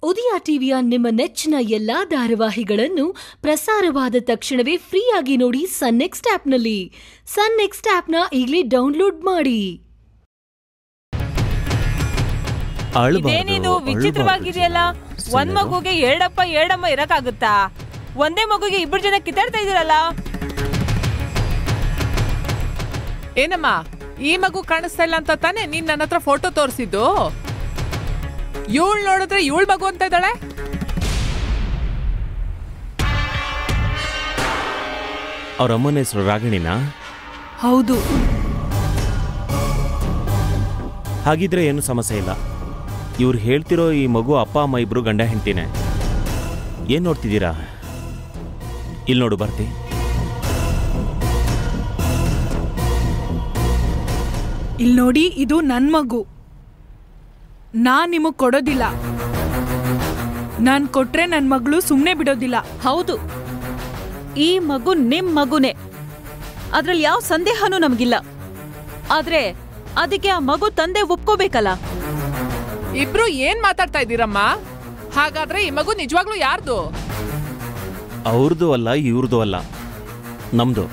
ಉದಯ ಟಿವಿಯ ನಿಮ್ಮ ನೆಚ್ಚಿನ ಎಲ್ಲಾ ಧಾರಾವಾಹಿಗಳನ್ನು ಪ್ರಸಾರವಾದ ತಕ್ಷಣವೇ ಫ್ರೀಯಾಗಿ ನೋಡಿ ಸನ್ ನೆಕ್ಸ್ಟ್ ಆಪ್ನಲ್ಲಿ ಸನ್ ನೆಕ್ಸ್ಟ್ ಆಪ್ನ ಈಗಲೇ ಡೌನ್ಲೋಡ್ ಮಾಡಿ ಇದೇನಿದು ವಿಚಿತ್ರವಾಗಿದೆಯಲ್ಲ ಒಂದ್ ಮಗುಗೆ ಎರಡಪ್ಪ ಎರಡಮ್ಮ ಇರಕ್ಕಾಗುತ್ತಾ ಒಂದೇ ಮಗುಗೆ ಇಬ್ಬರು ಜನ ಕಿತ್ತಾಡ್ತಾ ಇದೀರಲ್ಲ ಏನಮ್ಮ ಈ ಮಗು ಕಾಣಿಸ್ತಾ ಇಲ್ಲ ಅಂತ ತಾನೇ ನೀನ್ ನನ್ನ ಹತ್ರ ಫೋಟೋ ತೋರಿಸಿದ್ದು ಇವಳು ನೋಡಿದ್ರೆ ಇವಳು ಮಗು ಅಂತ ಇದ್ದಾಳೆ ಅವ್ರ ಅಮ್ಮನ ಹೆಸರು ರಾಗಿಣಿನಾ ಹೌದು ಹಾಗಿದ್ರೆ ಏನು ಸಮಸ್ಯೆ ಇಲ್ಲ ಇವ್ರು ಹೇಳ್ತಿರೋ ಈ ಮಗು ಅಪ್ಪ ಅಮ್ಮ ಇಬ್ರು ಗಂಡ ಹೆಂಡ್ತಿನೇ ಏನ್ ನೋಡ್ತಿದ್ದೀರಾ ಇಲ್ಲಿ ನೋಡು ಬರ್ತಿ ಇಲ್ ನೋಡಿ ಇದು ನನ್ ಮಗು ನಾನ್ ನಿಮಗ್ ಕೊಡೋದಿಲ್ಲ ನಾನ್ ಕೊಟ್ರೆ ನನ್ ಮಗಳು ಸುಮ್ನೆ ಬಿಡೋದಿಲ್ಲ ಹೌದು ಈ ಮಗು ನಿಮ್ ಮಗುನೇ ಅದ್ರಲ್ಲಿ ಯಾವ ಸಂದೇಹನೂ ನಮ್ಗಿಲ್ಲ ಆದ್ರೆ ಅದಕ್ಕೆ ಆ ಮಗು ತಂದೆ ಒಪ್ಕೋಬೇಕಲ್ಲ ಇಬ್ರು ಏನ್ ಮಾತಾಡ್ತಾ ಇದ್ದೀರಮ್ಮ ಹಾಗಾದ್ರೆ ಈ ಮಗು ನಿಜವಾಗ್ಲೂ ಯಾರ್ದು ಅವ್ರದ್ದು ಅಲ್ಲ ಇವ್ರದ್ದು ಅಲ್ಲ ನಮ್ದು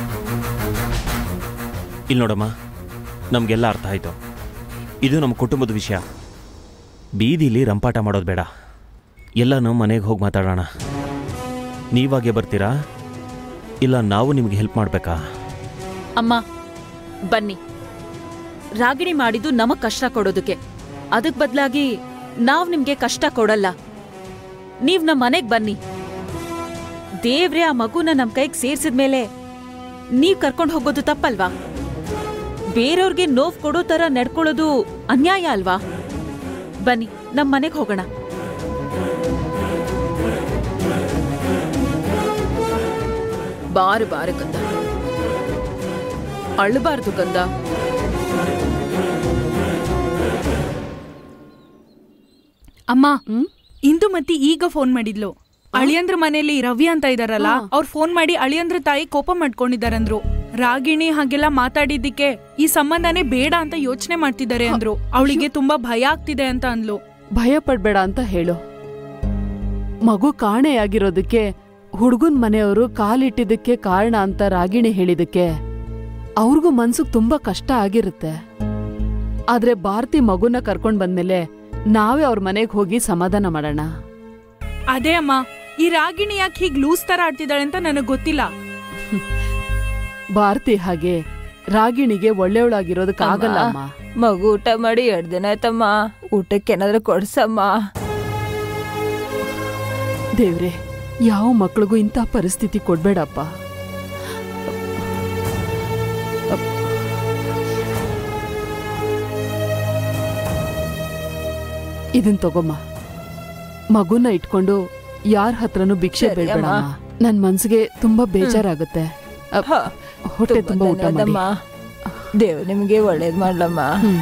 ಇಲ್ಲಿ ನೋಡಮ್ಮ ನಮಗೆಲ್ಲ ಅರ್ಥ ಆಯ್ತು ಇದು ನಮ್ಮ ಕುಟುಂಬದ ವಿಷಯ ಬೀದಿಲಿ ರಂಪಾಟ ಮಾಡೋದು ಬೇಡ ಎಲ್ಲ ನಮ್ಮ ಮನೆಗೆ ಹೋಗಿ ಮಾತಾಡೋಣ ನೀವಾಗೆ ಬರ್ತೀರಾ ಇಲ್ಲ ನಾವು ನಿಮ್ಗೆ ಹೆಲ್ಪ್ ಮಾಡಬೇಕಾ ಅಮ್ಮ ಬನ್ನಿ ರಾಗಿಣಿ ಮಾಡಿದ್ದು ನಮಗ್ ಕಷ್ಟ ಕೊಡೋದಕ್ಕೆ ಅದಕ್ ಬದಲಾಗಿ ನಾವ್ ನಿಮ್ಗೆ ಕಷ್ಟ ಕೊಡಲ್ಲ ನೀವ್ ನಮ್ ಮನೆಗ್ ಬನ್ನಿ ದೇವ್ರೆ ಆ ಮಗುನ ನಮ್ ಕೈಗ್ ಸೇರ್ಸಿದ್ಮೇಲೆ ನೀವ್ ಕರ್ಕೊಂಡ್ ಹೋಗೋದು ತಪ್ಪಲ್ವಾ ಬೇರೆಯವ್ರಿಗೆ ನೋವ್ ಕೊಡೋ ತರ ನಡ್ಕೊಳ್ಳೋದು ಅನ್ಯಾಯ ಅಲ್ವಾ ಬನ್ನಿ ನಮ್ ಮನೆಗ್ ಹೋಗೋಣ ಬಾರು ಬಾರು ಕಂದ ಅಳ್ಬಾರ್ದು ಕಂದ ಅಮ್ಮ ಇಂದು ಮತ್ತೆ ಈಗ ಫೋನ್ ಮಾಡಿದ್ಲು ಅಳಿಯಂದ್ರ ಮನೇಲಿ ರವಿ ಅಂತ ಇದಾರಲ್ಲ ಅವ್ರು ಫೋನ್ ಮಾಡಿ ಅಳಿಯಂದ್ರ ತಾಯಿ ಕೋಪ ಮಾಡ್ಕೊಂಡಿದಾರಂದ್ರು ರಾಗಿಣಿ ಹಾಗೆಲ್ಲ ಮಾತಾಡಿದ್ದಕ್ಕೆ ಈ ಸಂಬಂಧನೇ ಬೇಡ ಅಂತ ಯೋಚನೆ ಮಾಡ್ತಿದ್ದಾರೆ ಅಂದ್ರು ಅವಳಿಗೆ ತುಂಬಾ ಭಯ ಆಗ್ತಿದೆ ಅಂತ ಅಂದ್ಲು ಭಯ ಪಡ್ಬೇಡ ಅಂತ ಹೇಳು ಮಗು ಕಾಣೆಯಾಗಿರೋದಕ್ಕೆ ಹುಡುಗನ್ ಮನೆಯವರು ಕಾಲಿಟ್ಟಿದ್ದಕ್ಕೆ ಕಾರಣ ಅಂತ ರಾಗಿಣಿ ಹೇಳಿದಕ್ಕೆ ಅವ್ರಿಗೂ ಮನ್ಸಿಗೆ ತುಂಬಾ ಕಷ್ಟ ಆಗಿರುತ್ತೆ ಆದ್ರೆ ಭಾರತಿ ಮಗುನ ಕರ್ಕೊಂಡ್ ಬಂದ್ಮೇಲೆ ನಾವೇ ಅವ್ರ ಮನೆಗೆ ಹೋಗಿ ಸಮಾಧಾನ ಮಾಡೋಣ ಅದೇ ಅಮ್ಮ ಈ ರಾಗಿಣಿ ಯಾಕೆ ಹೀಗ್ ಲೂಸ್ ತರ ಆಡ್ತಿದ್ದಾಳೆ ಅಂತ ನನಗ್ ಗೊತ್ತಿಲ್ಲ ಭಾರತಿ ಹಾಗೆ ರಾಗಿಣಿಗೆ ಒಳ್ಳೆಯವಳಾಗಿರೋದಕ್ಕಾಗಲ್ಲ ಅಮ್ಮ ಮಗು ಊಟ ಮಾಡಿ ಎರಡ್ ದಿನ ಆಯ್ತಮ್ಮ ಊಟಕ್ಕೆ ಏನಾದ್ರೂ ಕೊಡ್ಸಮ್ಮ ದೇವ್ರೆ ಯಾವ ಮಕ್ಳಿಗೂ ಇಂಥ ಪರಿಸ್ಥಿತಿ ಕೊಡ್ಬೇಡಪ್ಪ ಇದನ್ ತಗೊಮ್ಮ ಮಗುನ ಇಟ್ಕೊಂಡು ಯಾರ ಹತ್ರನೂ ಭಿಕ್ಷೆ ಸರಿ ಬೇಡಬೇಡ ಅಮ್ಮ. ನನ್ ಮನ್ಸಿಗೆ ತುಂಬಾ ಬೇಜಾರಾಗುತ್ತೆ ಅಪ್, ಹ, ಹೊಟ್ಟೆ ತುಂಬಾ ಊಟ ಮಾಡಿ ಧನ್ಯವಾದಮ್ಮ. ದೇವ್ರು ನಿಮ್ಗೆ ಒಳ್ಳೇದ್ ಮಾಡ್ಲಮ್ಮ ಹ್ಮ್.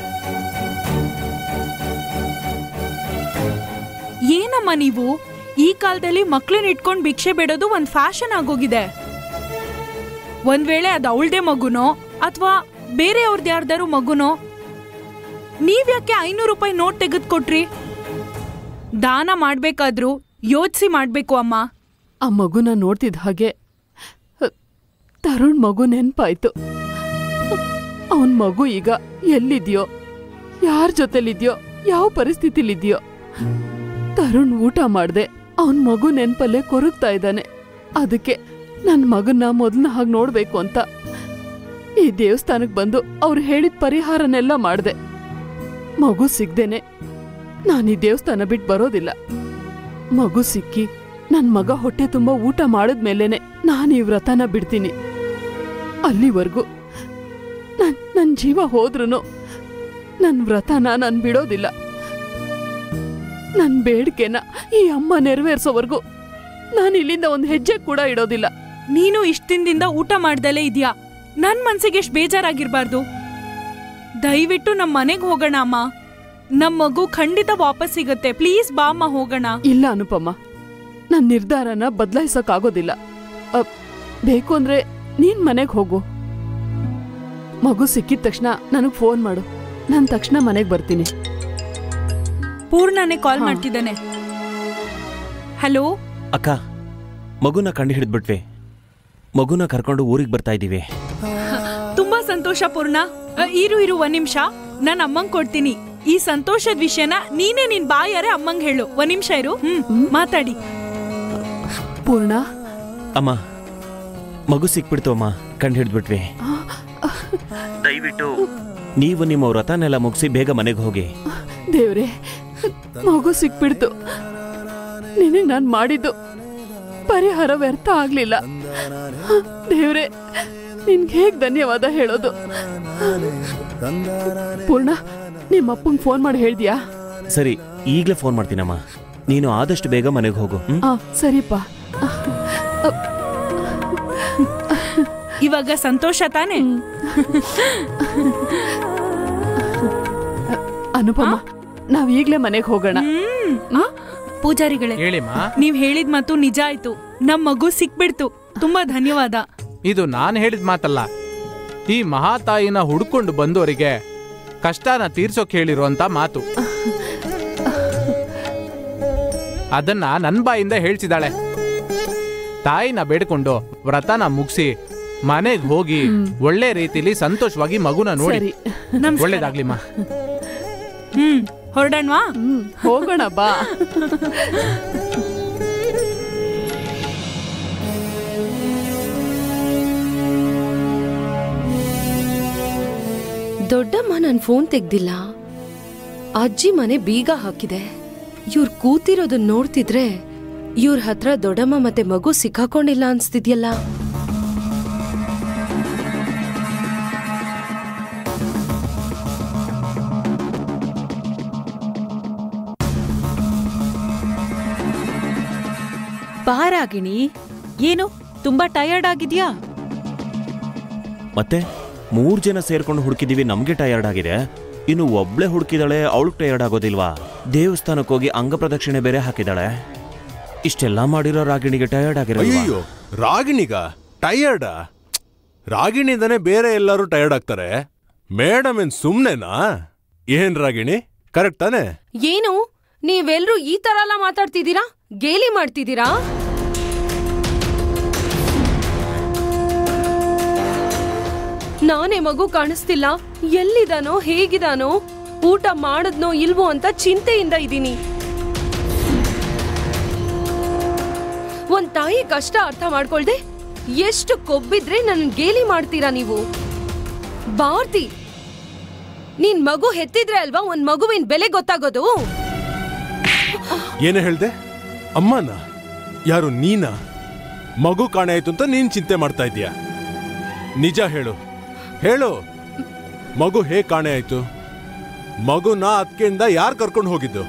ಏನಮ್ಮ ನೀವು ಈ ಕಾಲದಲ್ಲಿ ಮಕ್ಳನ್ನ ಇಟ್ಕೊಂಡ್ ಭಿಕ್ಷೆ ಬೇಡೋದು ಒಂದ್ ಫ್ಯಾಷನ್ ಆಗೋಗಿದೆ ಒಂದ್ ವೇಳೆ ಅದು ಅವಳ್ದೇ ಮಗುನೋ ಅಥವಾ ಬೇರೆ ಅವ್ರದ್ದು ಯಾರ್ದಾರು ಮಗುನೋ ನೀವ್ಯಾಕೆ ಐನೂರು ರೂಪಾಯಿ ನೋಟ್ ತೆಗೆದು ಕೊಟ್ರಿ ದಾನ ಮಾಡ್ಬೇಕಾದ್ರೂ ಯೋಚಿಸಿ ಮಾಡ್ಬೇಕು ಅಮ್ಮ ಆ ಮಗುನ ನೋಡ್ತಿದ್ದ ಹಾಗೆ ಅಹ್, ತರುಣ್ ಮಗು ನೆನ್ಪಾಯ್ತು ಅವನ್ ಮಗು ಈಗ ಎಲ್ಲಿದ್ಯೋ ಯಾರ ಜೊತೆಲಿದ್ಯೋ ಯಾವ ಪರಿಸ್ಥಿತಿಲಿದ್ಯೋ ತರುಣ್ ಊಟ ಮಾಡ್ದೆ ಅವನ್ ಮಗು ನೆನ್ಪಲ್ಲೇ ಕೊರಗ್ತಾ ಇದ್ದಾನೆ ಅದಕ್ಕೆ ನನ್ ಮಗನ್ನ ಮೊದಲನ ಹಾಗೆ ನೋಡ್ಬೇಕು ಅಂತ ಈ ದೇವಸ್ಥಾನಕ್ ಬಂದು ಅವ್ರು ಹೇಳಿದ ಪರಿಹಾರನೆಲ್ಲ ಮಾಡ್ದೆ ಮಗು ಸಿಗ್ದೇನೆ ನಾನು ಈ ದೇವಸ್ಥಾನ ಬಿಟ್ಟು ಬರೋದಿಲ್ಲ ಮಗು ಸಿಕ್ಕಿ ನನ್ ಮಗ ಹೊಟ್ಟೆ ತುಂಬಾ ಊಟ ಮಾಡಿದ್ಮೇಲೆನೆ ನಾನು ಈ ವ್ರತನ ಬಿಡ್ತೀನಿ ಅಲ್ಲಿವರೆಗೂ ನನ್ ನನ್ ಜೀವ ಹೋದ್ರುನು ನನ್ ವ್ರತನ ನಾನ್ ಬಿಡೋದಿಲ್ಲ ನನ್ ಬೇಡಿಕೆನ ಈ ಅಮ್ಮ ನೆರವೇರ್ಸೋವರೆಗೂ ನಾನು ಇಲ್ಲಿಂದ ಒಂದ್ ಹೆಜ್ಜೆ ಕೂಡ ಇಡೋದಿಲ್ಲ ನೀನು ಇಷ್ಟ ದಿನದಿಂದ ಊಟ ಮಾಡ್ದಲೇ ಇದ್ಯಾ ನನ್ ಮನ್ಸಿಗೆ ಎಷ್ಟ್ ಬೇಜಾರಾಗಿರ್ಬಾರ್ದು ದಯವಿಟ್ಟು ನಮ್ ಮನೆಗ್ ಹೋಗೋಣ ಅಮ್ಮ ನಮ್ ಮಗು ಖಂಡಿತ ವಾಪಸ್ ಸಿಗತ್ತೆ ಪ್ಲೀಸ್ ಬಾ ಅಮ್ಮ ಹೋಗೋಣ ಇಲ್ಲ ಅನುಪಮ್ಮ ನನ್ ನಿರ್ಧಾರನ ಬದಲಾಯಿಸೋಕ್ಕಾಗೋದಿಲ್ಲ ಅ, ಬೇಕು ಅಂದ್ರೆ ನೀನ್ ಮನೆಗ್ ಹೋಗು ಮಗು ಸಿಕ್ಕಿದ ತಕ್ಷಣ ನನಗ್ ಫೋನ್ ಮಾಡು ನಾನ್ ತಕ್ಷಣ ಮನೆಗ್ ಬರ್ತೀನಿ ಪೂರ್ಣನೇ ಕಾಲ್ ಮಾಡ್ತಿದ್ದಾನೆ ಹಲೋ ಅಕ್ಕ ಮಗುನ ಕಂಡು ಹಿಡಿದ್ಬಿಟ್ವಿ ಮಗುನ ಕರ್ಕೊಂಡು ಊರಿಗೆ ಬರ್ತಾ ಇದ್ದೀವಿ ತುಂಬಾ ಸಂತೋಷ ಪೂರ್ಣ ಅ, ಇರು ಇರು ಒಂದ್ ನಿಮಿಷ ನಾನು ಅಮ್ಮಂಗ್ ಕೊಡ್ತೀನಿ ಈ ಸಂತೋಷದ ವಿಷಯನ ನೀನೇ ನಿನ್ ಬಾಯಾರೆ ಅಮ್ಮಂಗ್ ಹೇಳು ಒಂದ್ ನಿಮಿಷ ಇರು ಹ್ಮ್ ಮಾತಾಡಿ ಪೂರ್ಣ ಅಮ್ಮ ಮಗು ಸಿಕ್ಬಿಡ್ತು ಅಮ್ಮ ಕಂಡು ಹಿಡಿದ್ಬಿಟ್ವಿ ದಯವಿಟ್ಟು ನೀವು ನಿಮ್ಮ ವ್ರತನೆಲ್ಲ ಮುಗಿಸಿ ಬೇಗ ಮನೆಗೆ ಹೋಗಿ ದೇವ್ರೆ ಮಗು ಸಿಕ್ಬಿಡ್ತು ನಿನಗೆ ನಾನು ಮಾಡಿದ್ದು ಪರಿಹಾರ ವ್ಯರ್ಥ ಆಗ್ಲಿಲ್ಲ ದೇವ್ರೆ ನಿನ್ಗೆ ಹೇಗ್ ಧನ್ಯವಾದ ಹೇಳೋದು ಪೂರ್ಣ ನಿಮ್ಮ ಅಪ್ಪಂಗೆ ಫೋನ್ ಮಾಡಿ ಹೇಳ್ದ್ಯಾ ಸರಿ ಈಗಲೇ ಫೋನ್ ಮಾಡ್ತೀನಮ್ಮ ನೀನು ಆದಷ್ಟು ಬೇಗ ಮನೆಗೆ ಹೋಗು ಹ್ಮ್? ಆ ಸರಿಪ್ಪ ಇವಾಗ ಸಂತೋಷ ತಾನೆ ಅನುಪಮ ನಾವ್ ಈಗ್ಲೇ ಮನೆಗೆ ಹೋಗೋಣ ಹ್ಮ್ ಆ, ಪೂಜಾರಿಗಳೇ ಹೇಳಿಮ್ಮ ನೀವ್ ಹೇಳಿದ್ ಮಾತು ನಿಜ ಆಯ್ತು ನಮ್ ಮಗು ಸಿಕ್ಬಿಡ್ತು ತುಂಬಾ ಧನ್ಯವಾದ ಇದು ನಾನು ಹೇಳಿದ ಮಾತಲ್ಲ ಈ ಮಹಾತಾಯಿನ ಹುಡ್ಕೊಂಡು ಬಂದವರಿಗೆ ಕಷ್ಟನ ತೀರ್ಸೋಕ್ ಹೇಳಿರುವಂತ ಮಾತು ಅದನ್ನ ನನ್ ಬಾಯಿಂದ ಹೇಳ್ಸಿದಾಳೆ ತಾಯಿನ ಬೇಡ್ಕೊಂಡು ವ್ರತನ ಮುಗಿಸಿ ಮನೆಗ್ ಹೋಗಿ ಒಳ್ಳೆ ರೀತಿಲಿ ಸಂತೋಷವಾಗಿ ಮಗುನ ನೋಡಿ ಸರಿ ನಮಸ್ಕಾರ. ಒಳ್ಳೇದಾಗ್ಲಿಮ್ಮ ಹ್ಮ್ ಹೊರಡಣ್ವಾ ಹ್ಮ್ ಹೋಗೋಣ ಬಾ ದೊಡ್ಡಮ್ಮ ನನ್ ಫೋನ್ ತೆಗ್ದಿಲ್ಲ ಅಜ್ಜಿ ಮನೆ ಬೀಗ ಹಾಕಿದೆ ಇವ್ರ್ ಕೂತಿರೋದನ್ನ ನೋಡ್ತಿದ್ರೆ ಇವ್ರ ಹತ್ರ ದೊಡ್ಡಮ್ಮ ಮತ್ತೆ ಮಗು ಸಿಕ್ಕಾಕೊಂಡಿಲ್ಲ ಅನ್ಸ್ತಿದ್ಯಲ್ಲ ಬಾರಾಗಿಣಿ ಏನು ತುಂಬಾ ಟಯರ್ಡ್ ಆಗಿದ್ಯಾ ಮತ್ತೆ ಮೂರ್ ಜನ ಸೇರ್ಕೊಂಡು ಹುಡುಕಿದೀವಿ ನಮ್ಗೆ ಟಯರ್ಡ್ ಆಗಿದೆ ಇನ್ನು ಒಬ್ಳೆ ಹುಡುಕಿದಾಳೆ ಅವಳು ಟಯರ್ಡ್ ಆಗೋದಿಲ್ವಾ ದೇವಸ್ಥಾನಕ್ಕೆ ಹೋಗಿ ಅಂಗ ಪ್ರದಕ್ಷಿಣೆ ಬೇರೆ ಹಾಕಿದಾಳೆ ಇಷ್ಟೆಲ್ಲ ಮಾಡಿರೋ ರಾಗಿಣಿಗೆ ಟಯರ್ಡ್ ಆಗಿರೋ ಅಯ್ಯೋ ರಾಗಿಣಿಗ ಟಯರ್ಡ ರಾಗಿಣಿಂದನೇ ಬೇರೆ ಎಲ್ಲರೂ ಟಯರ್ಡ್ ಆಗ್ತಾರೆ ಮೇಡಮ್ ಏನ್ ಸುಮ್ನೆನಾ ಏನ್ ರಾಗಿಣಿ ಕರೆಕ್ಟ್ ತಾನೆ ಏನು ನೀವೆಲ್ರೂ ಈ ತರ ಎಲ್ಲ ಮಾತಾಡ್ತಿದ್ದೀರಾ ಗೇಲಿ ಮಾಡ್ತಿದ್ದೀರಾ ನಾನೇ ಮಗು ಕಾಣಿಸ್ತಿಲ್ಲ ಎಲ್ಲಿದಾನೋ ಹೇಗಿದಾನೋ ಊಟ ಮಾಡದ್ನೋ ಇಲ್ವೋ ಅಂತ ಚಿಂತೆಯಿಂದ ಇದ್ದೀನಿ ಒಂದ್ ತಾಯಿ ಕಷ್ಟ ಅರ್ಥ ಮಾಡ್ಕೊಳ್ದೆ ಎಷ್ಟು ಕೊಬ್ಬಿದ್ರೆ ನನ್ ಗೇಲಿ ಮಾಡ್ತೀರಾ ನೀವು ಭಾರತಿ ನೀನ್ ಮಗು ಹೆತ್ತಿದ್ರೆ ಅಲ್ವಾ ಒಂದ್ ಮಗುವಿನ ಬೆಲೆ ಗೊತ್ತಾಗೋದು ಏನೇ ಹೇಳ್ದೆ ಅಮ್ಮನ ಯಾರು ನೀನಾ ಮಗು ಕಾಣೆ ಆಯ್ತು ಅಂತ ನೀನ್ ಚಿಂತೆ ಮಾಡ್ತಾ ಇದೀಯ ನಿಜ ಹೇಳು ಹೇಳು ಮಗು ಹೇಗ್ ಕಾಣೆ ಆಯ್ತು ಮಗುನ ಅದ್ಕೆಯಿಂದ ಯಾರು ಕರ್ಕೊಂಡು ಹೋಗಿದ್ದು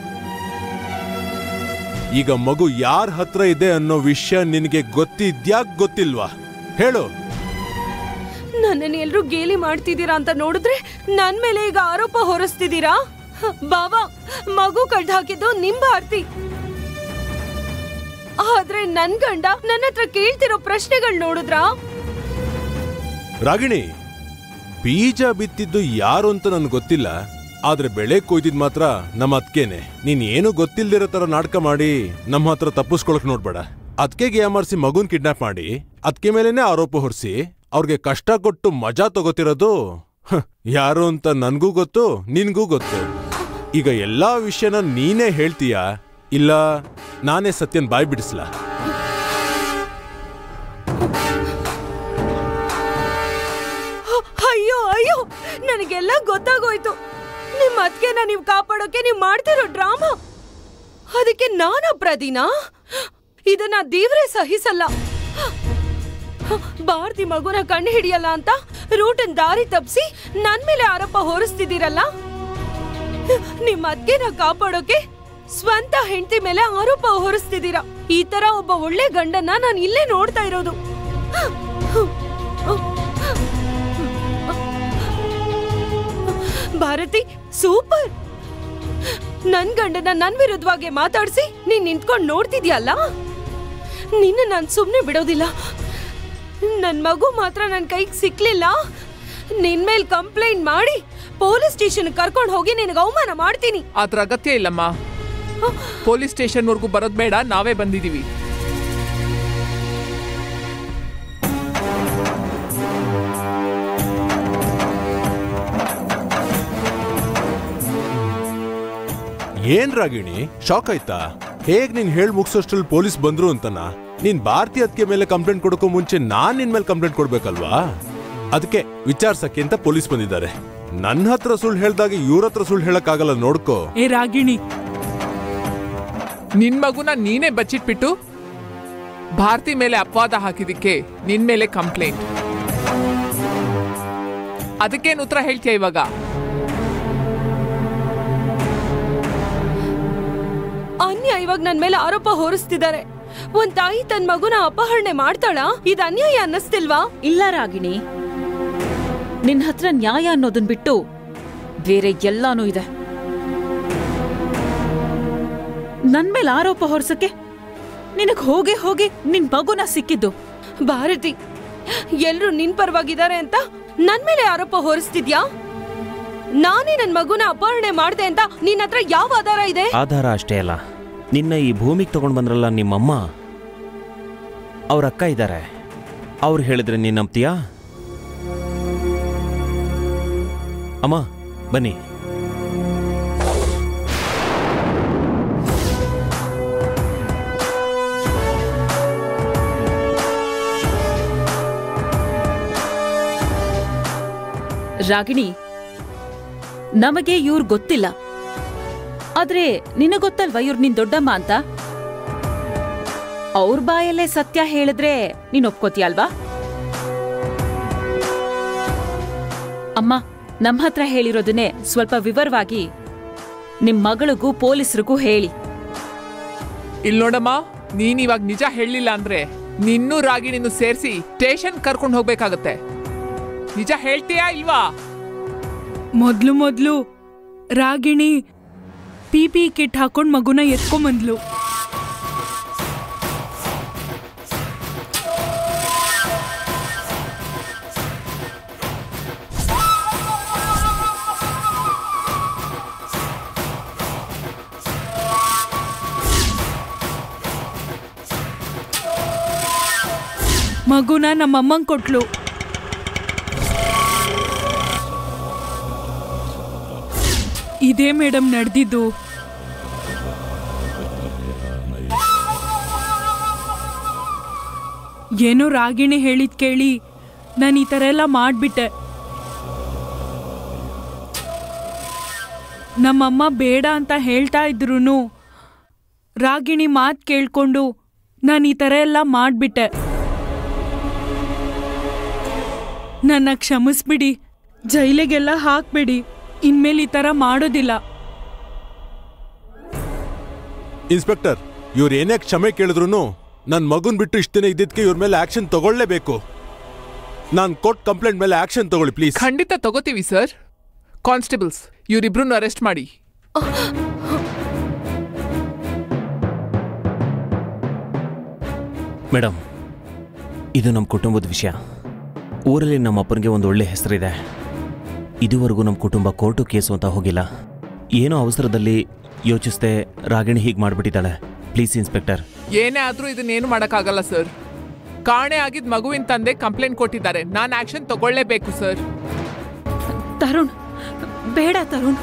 ಈಗ ಮಗು ಯಾರ ಹತ್ರ ಇದೆ ಅನ್ನೋ ವಿಷಯ ನಿನಗೆ ಗೊತ್ತಿದ್ಯಾ ಗೊತ್ತಿಲ್ವಾ ಹೇಳು ನನ್ನನ್ನು ಎಲ್ರೂ ಗೇಲಿ ಮಾಡ್ತಿದ್ದೀರಾ ಅಂತ ನೋಡಿದ್ರೆ ನನ್ ಮೇಲೆ ಈಗ ಆರೋಪ ಹೊರಿಸ್ತಿದ್ದೀರಾ ಹ, ಬಾವಾ ಮಗು ಕಡ್ದು ಹಾಕಿದ್ದು ನಿಮ್ ಭಾರತಿ ಆದ್ರೆ ನನ್ ಗಂಡ ನನ್ನ ಹತ್ರ ಕೇಳ್ತಿರೋ ಪ್ರಶ್ನೆಗಳು ನೋಡಿದ್ರಾ ರಾಗಿಣಿ ಬೀಜ ಬಿತ್ತಿದ್ದು ಯಾರು ಅಂತ ನನ್ಗೆ ಗೊತ್ತಿಲ್ಲ ಆದ್ರೆ ಬೆಳೆ ಕೊಯ್ದಿದ್ ಮಾತ್ರ ನಮ್ಮ ಅತ್ಕೇನೆ ನೀನ್ ಏನು ಗೊತ್ತಿಲ್ದಿರೋ ತರ ನಾಟಕ ಮಾಡಿ ನಮ್ಮ ಹತ್ರ ತಪ್ಪಿಸ್ಕೊಳಕ್ ನೋಡ್ಬೇಡ ಅದ್ಕೆಗೆ ಯಾಮಾರಿಸಿ ಮಗುನ್ ಕಿಡ್ನಾಪ್ ಮಾಡಿ ಅದ್ಕೆ ಮೇಲೇನೆ ಆರೋಪ ಹೊರಿಸಿ ಅವ್ರಿಗೆ ಕಷ್ಟ ಕೊಟ್ಟು ಮಜಾ ತಗೋತಿರೋದು ಹ, ಯಾರು ಅಂತ ನನ್ಗೂ ಗೊತ್ತು ನಿನ್ಗೂ ಗೊತ್ತು ಈಗ ಎಲ್ಲಾ ವಿಷಯನ ನೀನೇ ಹೇಳ್ತೀಯಾ ಇಲ್ಲ ನಾನೇ ಸತ್ಯನ್ ಬಾಯ್ ಬಿಡಿಸ್ಲಾ ಅಯ್ಯೋ ಅಯ್ಯೋ ನನಗೆಲ್ಲ ಗೊತ್ತಾಗೋಯ್ತು ನಿಮ್ ಅತ್ಗೆನ ನೀವ್ ಕಾಪಾಡೋಕೆ ನೀವ್ ಮಾಡ್ತಿರೋ ಡ್ರಾಮಾ ಅದಕ್ಕೆ ನಾನ ಪ್ರದಿನಾ ಇದನ್ನ ದೇವ್ರೇ ಸಹಿಸಲ್ಲ ಭಾರತಿ ಮಗುನ ಕಣ್ಣು ಹಿಡಿಯಲ್ಲ ಅಂತ ರೂಟನ್ ದಾರಿ ತಪ್ಸಿ ನನ್ ಮೇಲೆ ಆರೋಪ ಹೊರಿಸ್ತಿದ್ದೀರಲ್ಲ ನಿಮ್ ಅತ್ಗೆನ ಕಾಪಾಡೋಕೆ ಸ್ವಂತ ಹೆಂಡತಿ ಮೇಲೆ ಆರೋಪ ಹೊರಿಸ್ತಿದ್ದೀರಾ ಈ ತರ ಒಬ್ಬ ಒಳ್ಳೆ ಗಂಡನ್ನ ನಾನು ಇಲ್ಲೇ ನೋಡ್ತಾ ಇರೋದು ಭಾರತಿ ಸೂಪರ್ ನನ್ ಗಂಡನ ನನ್ ವಿರುದ್ಧವಾಗಿ ಮಾತಾಡ್ಸಿ ನೀನ್ ನಿಂತ್ಕೊಂಡ್ ನೋಡ್ತಿದ್ಯಲ್ಲ ನಿನ್ನ ನಾನ್ ಸುಮ್ನೆ ಬಿಡೋದಿಲ್ಲ ನನ್ ಮಗು ಮಾತ್ರ ನನ್ ಕೈಗೆ ಸಿಕ್ಲಿಲ್ಲ ನಿನ್ ಮೇಲ್ ಕಂಪ್ಲೇಂಟ್ ಮಾಡಿ ಪೊಲೀಸ್ ಸ್ಟೇಷನ್ ಕರ್ಕೊಂಡ್ ಹೋಗಿ ನಿನಗೆ ಅವಮಾನ ಮಾಡ್ತೀನಿ ಅದ್ರ ಅಗತ್ಯ ಇಲ್ಲಮ್ಮ ಪೊಲೀಸ್ ಸ್ಟೇಷನ್ವರೆಗೂ ಬರೋದ್ ಬೇಡ ನಾವೇ ಬಂದಿದೀವಿ ಏನ್ ರಾಗಿಣಿ ಶಾಕ್ ಆಯ್ತಾ ಹೇಗ್ ನೀನ್ ಹೇಳ್ ಮುಗ್ಸೋಷ್ಟ್ರಲ್ಲಿ ಪೊಲೀಸ್ ಬಂದ್ರು ಅಂತನ ನೀನ್ ಭಾರತಿ ಅದಕ್ಕೆ ಮೇಲೆ ಕಂಪ್ಲೇಂಟ್ ಕೊಡೋಕೋ ಮುಂಚೆ ನಾನ್ ನಿನ್ ಮೇಲೆ ಕಂಪ್ಲೇಂಟ್ ಕೊಡ್ಬೇಕಲ್ವಾ ಅದಕ್ಕೆ ವಿಚಾರ್ಸಕ್ಕೆ ಅಂತ ಪೊಲೀಸ್ ಬಂದಿದ್ದಾರೆ ನನ್ನ ಹತ್ರ ಸುಳ್ಳು ಹೇಳ್ದಾಗ ಇವ್ರ ಹತ್ರ ಸುಳ್ಳು ಹೇಳಕ್ಕಾಗಲ್ಲ ನೋಡ್ಕೋ ಏ ರಾಗಿಣಿ ನಿನ್ ಮಗುನ ನೀನೇ ಬಚ್ಚಿಟ್ಬಿಟ್ಟು ಭಾರತಿ ಮೇಲೆ ಅಪವಾದ ಹಾಕಿದಿಕ್ಕೆ ನಿನ್ ಮೇಲೆ ಕಂಪ್ಲೇಂಟ್ ಅದಕ್ಕೇನು ಉತ್ತರ ಹೇಳ್ತೀಯ ಇವಾಗ ಅನ್ಯಾಯ ಇವಾಗ ನನ್ ಮೇಲೆ ಆರೋಪ ಹೊರಿಸ್ತಿದ್ದಾರೆ ಒಂದ್ ತಾಯಿ ತನ್ ಮಗುನ ಅಪಹರಣೆ ಮಾಡ್ತಾಳ ಇದ್ ಅನ್ಯಾಯ ಅನ್ನಿಸ್ತಿಲ್ವಾ ಇಲ್ಲ ರಾಗಿಣಿ ನಿನ್ ಹತ್ರ ನ್ಯಾಯ ಅನ್ನೋದನ್ ಬಿಟ್ಟು ಬೇರೆ ಎಲ್ಲಾನೂ ಇದೆ ನನ್ ಮೇಲೆ ಆರೋಪ ಹೊರ್ಸಕ್ಕೆ ನಿನಗ್ ಹೋಗಿ ಹೋಗಿ ನಿನ್ ಮಗುನ ಸಿಕ್ಕಿದ್ದು ಭಾರತಿ ಎಲ್ರು ನಿನ್ ಪರವಾಗಿದ್ದಾರೆ ಅಂತ ನನ್ ಮೇಲೆ ಆರೋಪ ಹೊರಿಸ್ತಿದ್ಯಾ ನಾನೇ ನನ್ ಮಗುನ ಅಪಹರಣೆ ಮಾಡ್ದೆ ಅಂತ ನಿನ್ ಹತ್ರ ಯಾವ ಆಧಾರ ಇದೆ ಆಧಾರ ಅಷ್ಟೇ ಅಲ್ಲ ನಿನ್ನ ಈ ಭೂಮಿಗೆ ತಗೊಂಡು ಬಂದ್ರಲ್ಲ ನಿಮ್ಮಮ್ಮ ಅವ್ರ ಅಕ್ಕ ಇದ್ದಾರೆ ಅವ್ರು ಹೇಳಿದ್ರೆ ನೀನ್ ನಂಬ್ತೀಯಾ ಅಮ್ಮ ಬನ್ನಿ ರಾಗಿಣಿ ನಮಗೆ ಇವ್ರ್ ಗೊತ್ತಿಲ್ಲ ಆದ್ರೆ ನಿನಗ್ ಗೊತ್ತಲ್ವಾ ಇವ್ರು ನಿನ್ ದೊಡ್ಡಮ್ಮ ಅಂತ ಅವ್ರ ಬಾಯಲ್ಲೇ ಸತ್ಯ ಹೇಳಿದ್ರೆ ನೀನ್ ಒಪ್ಕೋತೀಯಲ್ವಾ ಅಮ್ಮ ನಮ್ಮ ಹತ್ರ ಹೇಳಿರೋದನ್ನೇ ಸ್ವಲ್ಪ ವಿವರವಾಗಿ ನಿಮ್ ಮಗಳಿಗೂ ಪೊಲೀಸರಿಗೂ ಹೇಳಿ ಇಲ್ ನೋಡಮ್ಮ ನೀನ್ ಇವಾಗ ನಿಜ ಹೇಳಲಿಲ್ಲ ಅಂದ್ರೆ ನಿನ್ನೂ ರಾಗಿಣಿನೂ ಸೇರಿಸಿ ಸ್ಟೇಷನ್ ಕರ್ಕೊಂಡು ಹೋಗ್ಬೇಕಾಗತ್ತೆ ನಿಜ ಹೇಳ್ತೀಯಾ ಇಲ್ವಾ ಮೊದ್ಲು ಮೊದ್ಲು ರಾಗಿಣಿ ಪಿ ಪಿ ಕಿಟ್ ಹಾಕೊಂಡ್ ಮಗುನ ಎತ್ಕೊಂಬಂದ್ಲು ಮಗುನ ನಮ್ಮಮ್ಮಂಗ್ ಕೊಟ್ಲು ಇದೇ ಮೇಡಮ್ ನಡೆದಿದ್ದು ಏನೋ ರಾಗಿಣಿ ಹೇಳಿದ್ ಕೇಳಿ ನಾನು ಈ ಥರ ಎಲ್ಲ ಮಾಡಿಬಿಟ್ಟೆ ನಮ್ಮಮ್ಮ ಬೇಡ ಅಂತ ಹೇಳ್ತಾ ಇದ್ರು ರಾಗಿಣಿ ಮಾತು ಕೇಳ್ಕೊಂಡು ನಾನು ಈ ಥರ ಎಲ್ಲ ಮಾಡಿಬಿಟ್ಟೆ ನನ್ನ ಕ್ಷಮಿಸ್ಬಿಡಿ ಜೈಲಿಗೆಲ್ಲ ಹಾಕ್ಬೇಡಿ ಇನ್ಮೇಲೆ ಈ ಥರ ಮಾಡೋದಿಲ್ಲ ಇನ್ಸ್ಪೆಕ್ಟರ್ ಇವ್ರು ಏನೇ ಕ್ಷಮೆ ಕೇಳಿದ್ರು ನನ್ ಮಗುನ್ ಬಿಟ್ಟು ಇಷ್ಟ ದಿನ ಇದ್ದಿದ್ಕೆ ಇವ್ರ ಮೇಲೆ ಆಕ್ಷನ್ ತಗೊಳ್ಳೇಬೇಕು ನಾನ್ ಕೊಟ್ ಕಂಪ್ಲೇಂಟ್ ಮೇಲೆ ಆಕ್ಷನ್ ತಗೊಳ್ಳಿ ಪ್ಲೀಸ್ ಖಂಡಿತ ತಗೋತೀವಿ ಸರ್ ಕಾನ್ಸ್ಟೇಬಲ್ಸ್ ಇವರಿಬ್ರನ್ನ ಅರೆಸ್ಟ್ ಮಾಡಿ ಮೇಡಮ್ ಇದು ನಮ್ಮ ಕುಟುಂಬದ ವಿಷಯ ಊರಲ್ಲಿ ನಮ್ಮ ಅಪ್ಪನಿಗೆ ಒಂದು ಒಳ್ಳೆ ಹೆಸರಿದೆ ಇದುವರೆಗೂ ನಮ್ಮ ಕುಟುಂಬ ಕೋರ್ಟು ಕೇಸು ಅಂತ ಹೋಗಿಲ್ಲ ಏನೋ ಅವಸರದಲ್ಲಿ ಯೋಚಿಸ್ದೆ ರಾಗಿಣಿ ಹೀಗೆ ಮಾಡಿಬಿಟ್ಟಿದ್ದಾಳೆ ಪ್ಲೀಸ್ ಇನ್ಸ್ಪೆಕ್ಟರ್ ಏನೇ ಆದ್ರೂ ಇದನ್ನೇನು ಮಾಡಕ್ಕಾಗಲ್ಲ ಸರ್ ಕಾಣೆ ಆಗಿದ್ ಮಗುವಿನ ತಂದೆ ಕಂಪ್ಲೇಂಟ್ ಕೊಟ್ಟಿದ್ದಾರೆ ನಾನು ಆಕ್ಷನ್ ತಗೊಳ್ಳೇಬೇಕು ಸರ್ ತರುಣ್ ಬೇಡ ತರುಣ್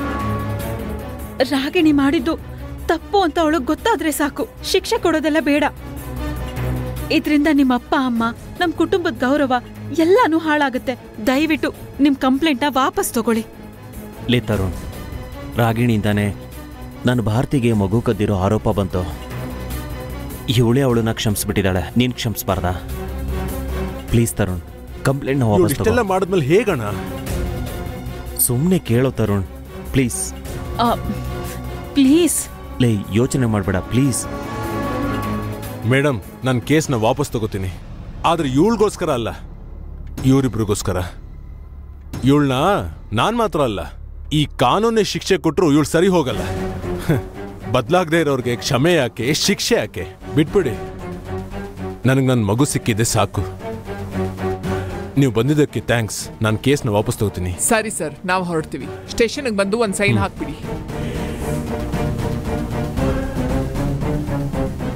ರಾಗಿಣಿ ಮಾಡಿದ್ದು ತಪ್ಪು ಅಂತ ಅವಳಗ್ ಗೊತ್ತಾದ್ರೆ ಸಾಕು ಶಿಕ್ಷೆ ಕೊಡೋದೆಲ್ಲ ಬೇಡ ಇದ್ರಿಂದ ನಿಮ್ಮ ಅಪ್ಪ ಅಮ್ಮ ನಮ್ ಕುಟುಂಬದ ಗೌರವ ಎಲ್ಲಾನು ಹಾಳಾಗುತ್ತೆ ದಯವಿಟ್ಟು ನಿಮ್ ಕಂಪ್ಲೇಂಟ್ನ ವಾಪಸ್ ತಗೊಳ್ಳಿ ಲೇ ತರುಣ್ ರಾಗಿಣಿಯಿಂದಾನೆ ನನ್ನ ಭಾರತಿಗೆ ಮಗು ಕದ್ದಿರೋ ಆರೋಪ ಬಂತು ಇವಳೇ ಅವಳನ್ನ ಕ್ಷಮಿಸ್ಬಿಟ್ಟಿದ್ದಾಳೆ ನೀನು ಕ್ಷಮಿಸ್ಬಾರ್ದಾ ಪ್ಲೀಸ್ ತರುಣ್ ಕಂಪ್ಲೇಂಟ್ನ ಇವ್ರು ವಾಪಸ್ ಇಷ್ಟೆಲ್ಲ ಮಾಡಿದ್ಮೇಲೆ ಹೇಗಣ ಸುಮ್ಮನೆ ಕೇಳೋ ತರುಣ್ ಪ್ಲೀಸ್ ಪ್ಲೀಸ್ ಲೇ ಯೋಚನೆ ಮಾಡಬೇಡ ಪ್ಲೀಸ್ ಮೇಡಮ್ ನಾನು ಕೇಸ್ನ ವಾಪಸ್ ತಗೋತೀನಿ ಆದ್ರೆ ಇವಳಿಗೋಸ್ಕರ ಅಲ್ಲ ಇವರಿಬ್ರಿಗೋಸ್ಕರ ಇವಳನ್ನ ನಾನ್ ಮಾತ್ರ ಅಲ್ಲ ಈ ಕಾನೂನೇ ಶಿಕ್ಷೆ ಕೊಟ್ಟರು ಇವಳು ಸರಿ ಹೋಗಲ್ಲ ಬದಲಾಗದೆ ಇರೋರ್ಗೆ ಕ್ಷಮೆ ಯಾಕೆ ಶಿಕ್ಷೆ ಯಾಕೆ ಬಿಟ್ಬಿಡಿ ನನಗೆ ನನ್ನ ಮಗು ಸಿಕ್ಕಿದೆ ಸಾಕು ನೀವು ಬಂದಿದ್ದಕ್ಕೆ ಥ್ಯಾಂಕ್ಸ್ ನಾನು ಕೇಸ್ನ ವಾಪಸ್ ತಗೋತೀನಿ ಸರಿ ಸರ್ ನಾವು ಹೊರಡ್ತೀವಿ ಸ್ಟೇಷನ್ಗೆ ಬಂದು ಒಂದು ಸೈನ್ ಹಾಕ್ಬಿಡಿ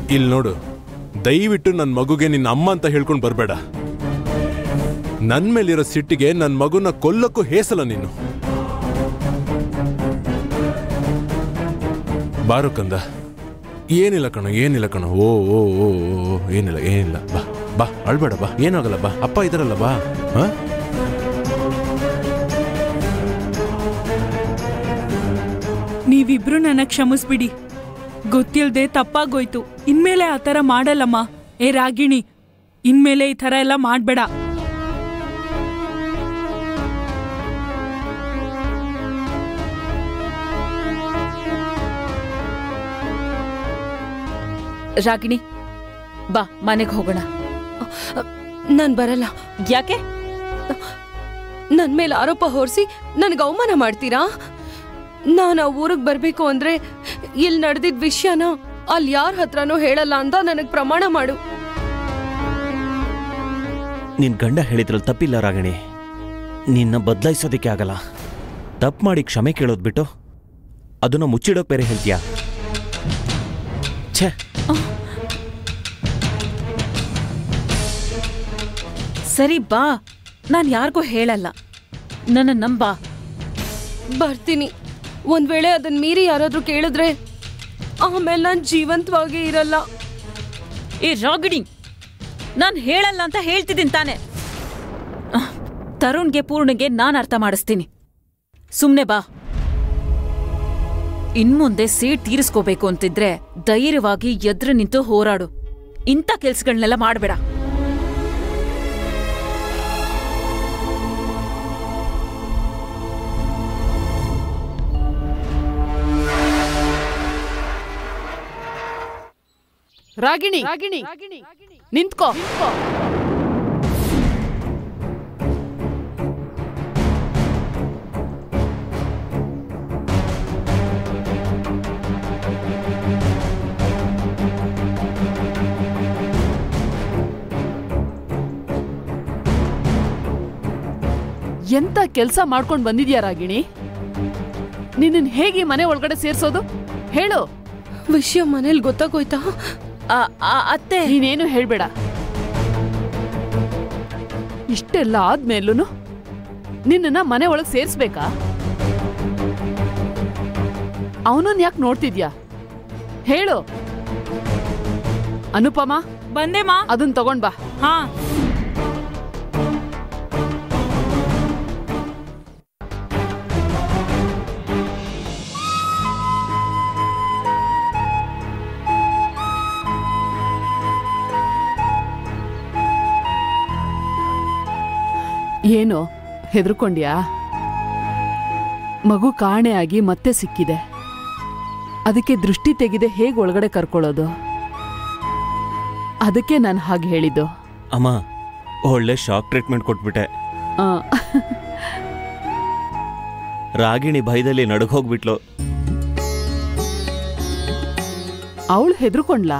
ಇಲ್ಲಿ ನೋಡು ದಯವಿಟ್ಟು ನನ್ನ ಮಗುಗೆ ನಿನ್ನ ಅಮ್ಮ ಅಂತ ಹೇಳ್ಕೊಂಡು ಬರಬೇಡ ನನ್ ಮೇಲಿರೋ ಸಿಟ್ಟಿಗೆ ನನ್ನ ಮಗುನ ಕೊಲ್ಲಕ್ಕೂ ಹೇಸಲ್ಲ ನೀನು ಬಾರು ಕಂದ ಏನಿಲ್ಲ ಕಣೋ ಏನಿಲ್ಲ ಕಣೋ ಓ ಓ ಓ ಓ, ಓ, ಏನಿಲ್ಲ ಏನಿಲ್ಲ ಬಾ ಬಾ ಅಳ್ಬೇಡ ಬಾ ಏನಾಗಲ್ಲ ಬಾ ಅಪ್ಪ ಇದಾರಲ್ಲ ಬಾ ಹಾ ನೀವಿಬ್ರು ನನ್ನ ಕ್ಷಮಿಸ್ಬಿಡಿ ಗೊತ್ತಿಲ್ದೆ ತಪ್ಪಾಗೋಯ್ತು ಇನ್ಮೇಲೆ ಆ ಥರ ಮಾಡಲ್ಲಮ್ಮ ಏ ರಾಗಿಣಿ ಇನ್ಮೇಲೆ ಈ ಥರ ಎಲ್ಲ ಮಾಡ್ಬೇಡ ರಾಗಿಣಿ ಬಾ ಮನೆಗೆ ಹೋಗೋಣ ನಾನ್ ಬರಲ್ಲ ಯಾಕೆ ನನ್ ಮೇಲೆ ಆರೋಪ ಹೊರಿಸಿ ನನ್ಗೆ ಅವಮಾನ ಮಾಡ್ತೀರಾ ನಾನು ಆ ಊರಿಗೆ ಬರ್ಬೇಕು ಅಂದ್ರೆ ಇಲ್ಲಿ ನಡೆದಿದ್ ವಿಷಯನ ಅಲ್ಲಿ ಯಾರ ಹತ್ರನೂ ಹೇಳಲ್ಲ ಅಂತ ನನಗ್ ಪ್ರಮಾಣ ಮಾಡು ನಿನ್ ಗಂಡ ಹೇಳಿದ್ರಲ್ಲಿ ತಪ್ಪಿಲ್ಲ ರಾಗಿಣಿ ನಿನ್ನ ಬದಲಾಯಿಸೋದಕ್ಕೆ ಆಗಲ್ಲ ತಪ್ಪು ಮಾಡಿ ಕ್ಷಮೆ ಕೇಳೋದ್ ಬಿಟ್ಟು ಅದನ್ನ ಮುಚ್ಚಿಡೋಕ್ ಬೇರೆ ಹೇಳ್ತೀಯಾ ಛೇ ಸರಿ ಬಾ ನಾನ್ ಯಾರಿಗೂ ಹೇಳಲ್ಲ ನನ್ನ ನಂಬಾ ಬರ್ತೀನಿ ಒಂದ್ ವೇಳೆ ಅದನ್ ಮೀರಿ ಯಾರಾದ್ರೂ ಕೇಳಿದ್ರೆ ಆಮೇಲೆ ನಾನ್ ಜೀವಂತವಾಗಿ ಇರಲ್ಲ ಏ ರಾಗಿಣಿ ನಾನ್ ಹೇಳಲ್ಲ ಅಂತ ಹೇಳ್ತಿದ್ದೀನಿ ತಾನೆ ಅಹ್, ತರುಣ್ಗೆ ಪೂರ್ಣಿಗೆ ನಾನ್ ಅರ್ಥ ಮಾಡಿಸ್ತೀನಿ ಸುಮ್ನೆ ಬಾ ಇನ್ಮುಂದೆ ಸೇಟ್ ತೀರಿಸ್ಕೋಬೇಕು ಅಂತಿದ್ರೆ ಧೈರ್ಯವಾಗಿ ಎದ್ರು ನಿಂತು ಹೋರಾಡು ಇಂಥ ಕೆಲ್ಸಗಳನ್ನೆಲ್ಲ ಮಾಡ್ಬೇಡ ರಾಗಿಣಿ ರಾಗಿಣಿ ನಿಂತ್ಕೋ ಎಂತ ಕೆಲ್ಸ ಮಾಡ್ಕೊಂಡ್ ಬಂದಿದ್ಯಾ ರಾಗಿಣಿ ನಿನ್ನ ಹೇಗೆ ಈ ಮನೆ ಒಳಗಡೆ ಸೇರ್ಸೋದು ಹೇಳು ವಿಷಯ ಮನೇಲಿ ಗೊತ್ತಾಗೋಯ್ತಾ ಆ, ಆ, ಅತ್ತೆ ನೀನೇನು ಹೇಳ್ಬೇಡ ಇಷ್ಟೆಲ್ಲ ಆದ್ಮೇಲೂ ನಿನ್ನನ್ನ ಮನೆ ಒಳಗ್ ಸೇರ್ಸ್ಬೇಕಾ ಅವನನ್ನ ಯಾಕೆ ನೋಡ್ತಿದ್ಯಾ ಹೇಳು ಅನುಪಮ ಬಂದೆಮ್ಮ ಅದನ್ನ ತಗೊಂಡ್ ಬಾ ಹಾ ಏನು ಹೆದರ್ಕೊಂಡ್ಯಾ ಮಗು ಕಾಣೆಯಾಗಿ ಮತ್ತೆ ಸಿಕ್ಕಿದೆ ಅದಕ್ಕೆ ದೃಷ್ಟಿ ತೆಗೆದೆ ಹೇಗೆ ಒಳಗಡೆ ಕರ್ಕೊಳ್ಳೋದು ಅದಕ್ಕೆ ನಾನು ಹಾಗೆ ಹೇಳಿದ್ದು ಅಮ್ಮ ಒಳ್ಳೆ ಶಾಕ್ ಟ್ರೀಟ್ಮೆಂಟ್ ಕೊಟ್ಬಿಟ್ಟೆ ಆ, ರಾಗಿಣಿ ಭಯದಲ್ಲಿ ನಡುಗೋಗ್ಬಿಟ್ಲು ಅವಳು ಹೆದರ್ಕೊಂಡ್ಲಾ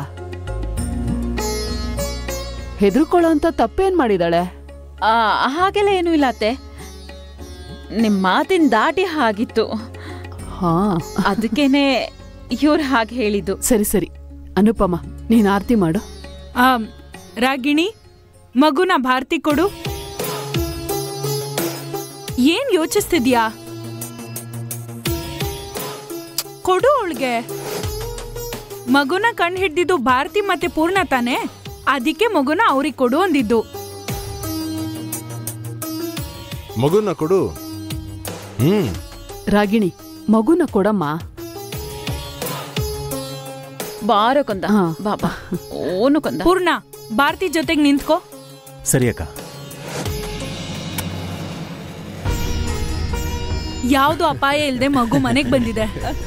ಹೆದರ್ಕೊಳ್ಳೋ ಅಂತ ತಪ್ಪೇನ್ ಮಾಡಿದಾಳೆ ಆ, ಹಾಗೆಲ್ಲ ಏನೂ ಇಲ್ಲ ಅತ್ತೆ ನಿಮ್ ಮಾತಿನ ದಾಟಿ ಹಾಗಿತ್ತು ಹಾ ಅದಕ್ಕೇನೆ ಇವ್ರು ಹಾಗೆ ಹೇಳಿದ್ದು ಸರಿ ಸರಿ ಅನುಪಮ ನೀನ್ ಆರ್ತಿ ಮಾಡು ಆ, ರಾಗಿಣಿ ಮಗುನ ಭಾರತಿ ಕೊಡು ಏನ್ ಯೋಚಿಸ್ತಿದ್ಯಾ ಕೊಡು ಅವಳಿಗೆ ಮಗುನ ಕಣ್ ಹಿಡ್ದಿದ್ದು ಭಾರತಿ ಮತ್ತೆ ಪೂರ್ಣ ತಾನೆ ಅದಕ್ಕೆ ಮಗುನ ಅವ್ರಿಗೆ ಕೊಡು ಅಂದಿದ್ದು ಮಗುನ ಕೊಡು ಹ್ಮ್ ರಾಗಿಣಿ ಮಗುನ ಕೊಡಮ್ಮ ಬಾರೋ ಕೊಂದ ಹಾ. ಬಾ ಬಾ ಓನು ಕೊಂದ ಪೂರ್ಣ ಭಾರತಿ ಜೊತೆಗೆ ನಿಂತ್ಕೋ ಸರಿ ಅಕ್ಕ ಯಾವ್ದು ಅಪಾಯ ಇಲ್ದೆ ಮಗು ಮನೆಗ್ ಬಂದಿದೆ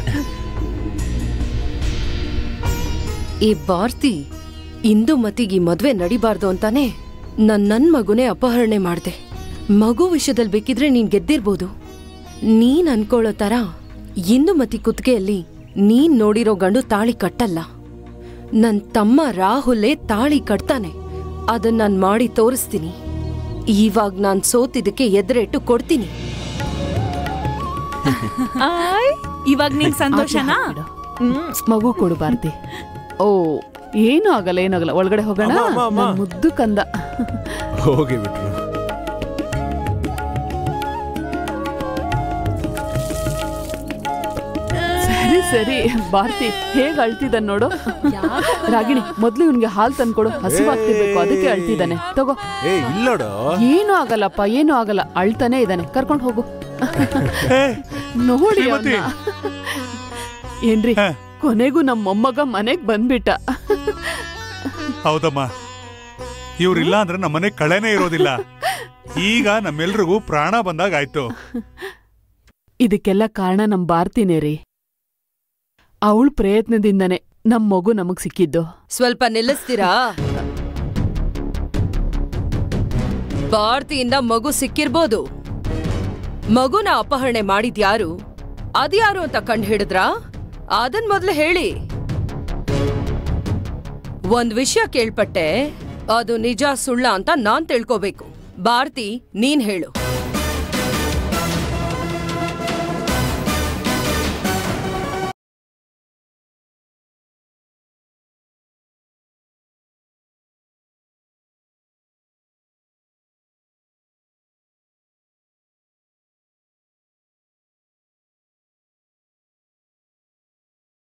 ಈ ಭಾರತಿ ಇಂದು ಮತಿಗೆ ಈ ಮದ್ವೆ ನಡಿಬಾರ್ದು ಅಂತಾನೆ ನನ್ ನನ್ ಮಗುನೇ ಅಪಹರಣೆ ಮಾಡ್ದೆ ಮಗು ವಿಷಯದಲ್ಲಿ ಬೇಕಿದ್ರೆ ನೀನ್ ಗೆದ್ದಿರ್ಬೋದು ನೀನ್ ಅನ್ಕೊಳ್ಳೋ ತರ ಇಂದು ಮತಿ ಕುತ್ತಿಗೆಯಲ್ಲಿ ನೀನ್ ನೋಡಿರೋ ಗಂಡು ತಾಳಿ ಕಟ್ಟಲ್ಲ ನನ್ ತಮ್ಮ ರಾಹುಲೇ ತಾಳಿ ಕಟ್ತಾನೆ ಅದನ್ನ ನಾನ್ ಮಾಡಿ ತೋರಿಸ್ತೀನಿ ಇವಾಗ ನಾನ್ ಸೋತಿದ್ದಕ್ಕೆ ಎದುರೇಟು ಕೊಡ್ತೀನಿ ಆಯ್ ಇವಾಗ ನಿಂಗ್ ಸಂತೋಷನಾ ಮಗು ಕೊಡು ಭಾರತಿ ಓ ಏನೂ ಆಗಲ್ಲ ಏನಾಗಲ್ಲ ಒಳಗಡೆ ಹೋಗೋಣ ಅಮ್ಮ, ಅಮ್ಮ, ಅಮ್ಮ. ನನ್ ಮುದ್ದು ಕಂದ ಹೋಗಿ ಬಿಟ್ರು ಸರಿ ಸರಿ ಭಾರತಿ ಹೇಗ್ ಅಳ್ತಿದ್ದಾನೆ ನೋಡು ರಾಗಿಣಿ ಮೊದ್ಲು ಇವ್ನಿಗೆ ಹಾಲ್ ತಂದ್ಕೊಡು ಹಸಿವಾಗ್ತಿರ್ಬೇಕು ಅದಕ್ಕೆ ಅಳ್ತಿದ್ದಾನೆ ತಗೋ ಏ ಇಲ್ಲೋಡು ಏನೂ ಆಗಲ್ಲಪ್ಪ ಏನೂ ಆಗಲ್ಲ ಅಳ್ತಾನೆ ಇದ್ದಾನೆ ಕರ್ಕೊಂಡ್ ಹೋಗು ನೋಡಿ ಶ್ರೀಮತಿ. ಅವ್ನ. ಏನ್ರಿ ಕೊನೆಗೂ ನಮ್ಮ ಮೊಮ್ಮಗ ಮನೆಗ್ ಬಂದ್ಬಿಟ್ಟ ಹೌದಮ್ಮ ಇವ್ರಿಲ್ಲ ಅಂದ್ರೆ ನಮ್ಮನೆ ಕಳೆನೇ ಇರೋದಿಲ್ಲ ಈಗ ನಮ್ಮೆಲ್ರಿಗೂ ಪ್ರಾಣ ಬಂದಾಗ ಆಯ್ತು ಇದಕ್ಕೆಲ್ಲ ಕಾರಣ ನಮ್ ಭಾರತಿನೇ ರೀ ಅವಳ ಪ್ರಯತ್ನದಿಂದನೇ ನಮ್ ಮಗು ನಮಗ್ ಸಿಕ್ಕಿದ್ದು ಸ್ವಲ್ಪ ನಿಲ್ಲಿಸ್ತೀರಾ ಭಾರತಿಯಿಂದ ಮಗು ಸಿಕ್ಕಿರ್ಬೋದು ಮಗುನ ಅಪಹರಣೆ ಮಾಡಿದ್ಯಾರು ಅದ್ಯಾರು ಅಂತ ಕಂಡು ಹಿಡಿದ್ರಾ ಅದನ್ ಮೊದ್ಲು ಹೇಳಿ ಒಂದ್ ವಿಷಯ ಕೇಳ್ಪಟ್ಟೆ ಅದು ನಿಜ ಸುಳ್ಳ ಅಂತ ನಾನ್ ತಿಳ್ಕೋಬೇಕು ಭಾರತಿ ನೀನ್ ಹೇಳು